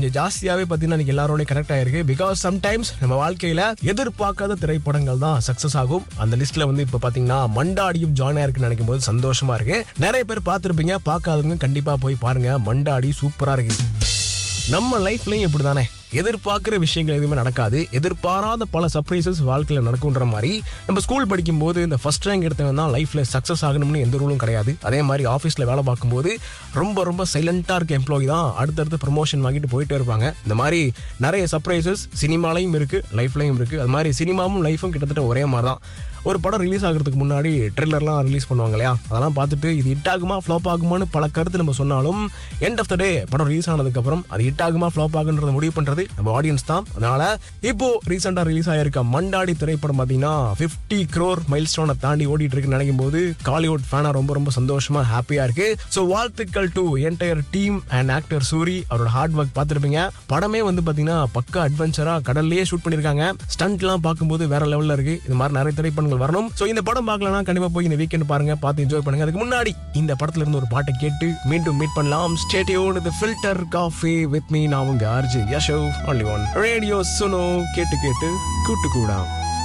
கொஞ்சம் ஜாஸ்தியாவே பாத்தீங்கன்னா இன்னைக்கு எல்லாரோட கனெக்ட் ஆயிருக்கு பிகாஸ் சம்டைம்ஸ் நம்ம வாழ்க்கையில எதிர்பார்க்காத திரைப்படங்கள் தான் சக்சஸ் ஆகும் அந்த லிஸ்ட்ல வந்து இப்ப பாத்தீங்கன்னா மண்டாடியும் ஜாயின் ஆயிருக்குன்னு நினைக்கும் போது சந்தோஷமா இருக்கு நிறைய பேர் பார்த்திருப்பீங்க பார்க்காதவங்க கண்டிப்பா போய் பாருங்க மண்டாடி சூப்பரா இருக்கு நம்ம லைஃப்லயும் இப்படிதானே எதிர்பார்க்குற விஷயங்கள் எதுவுமே நடக்காது எதிர்பாராத பல சர்ப்ரைசஸ் வாழ்க்கையில் நடக்குன்ற மாதிரி நம்ம ஸ்கூல் படிக்கும்போது இந்த ஃபர்ஸ்ட் ரேங்க் எடுத்தவன் தான் லைஃப்பில் சக்ஸஸ் ஆகணும்னு எந்த ரூலும் கிடையாது அதே மாதிரி ஆஃபீஸில் வேலை பார்க்கும்போது ரொம்ப ரொம்ப சைலண்ட்டாக இருக்க எம்ப்ளாயி தான் அடுத்தடுத்து ப்ரமோஷன் வாங்கிட்டு போயிட்டே இருப்பாங்க இந்த மாதிரி நிறைய சர்ப்ரைசஸ் சினிமாலையும் இருக்குது லைஃப்லையும் இருக்குது அது மாதிரி சினிமாவும் லைஃபும் கிட்டத்தட்ட ஒரே மாதிரி தான் ஒரு படம் ரிலீஸ் ஆகிறதுக்கு முன்னாடி ட்ரெய்லர்லாம் ரிலீஸ் பண்ணுவாங்க இல்லையா அதெல்லாம் பார்த்துட்டு இது ஹிட் ஆகுமா ஃப்ளாப் ஆகுமான்னு பல கருத்து நம்ம சொன்னாலும் எண்ட் ஆஃப் த டே படம் ரிலீஸ் ஆனதுக்கப்புறம் அது ஹிட் ஆகுமா ஃப்ளாப் ஆகுன்றத முடிவு பண்ணுறது நம்ம ஆடியன்ஸ் தான் அதனால இப்போ ரீசெண்டாக ரிலீஸ் ஆயிருக்க மண்டாடி திரைப்படம் பார்த்தீங்கன்னா ஃபிஃப்டி க்ரோர் மைல் ஸ்டோனை தாண்டி ஓடிட்டு இருக்குன்னு நினைக்கும் போது காலிவுட் ஃபேனாக ரொம்ப ரொம்ப சந்தோஷமா ஹாப்பியாக இருக்கு ஸோ வாழ்த்துக்கள் to entire team and actor Soori அவரோட ஹார்ட் ஒர்க் பார்த்துருப்பீங்க படமே வந்து பார்த்தீங்கன்னா பக்கா அட்வென்ச்சராக கடல்லையே ஷூட் பண்ணியிருக்காங்க ஸ்டண்ட்லாம் பார்க்கும்போது வேற லெவலில் இருக்கு இது மாதிரி நிறைய திரைப்படங்கள் வரணும் ஸோ இந்த படம் பார்க்கலனா கண்டிப்பாக போய் இந்த வீக்கெண்ட் பாருங்க பார்த்து என்ஜாய் பண்ணுங்க அதுக்கு முன்னாடி இந்த படத்துல இருந்து ஒரு பாட்டை கேட்டு மீண்டும் மீட் பண்ணலாம் ஸ்டேடியோன் இது ஃபில்டர் காஃபி வித் மீ நான் உங்க RJ Yasho only one radio Suno கேட்டு கேட்டு கூட்டு கூடாம்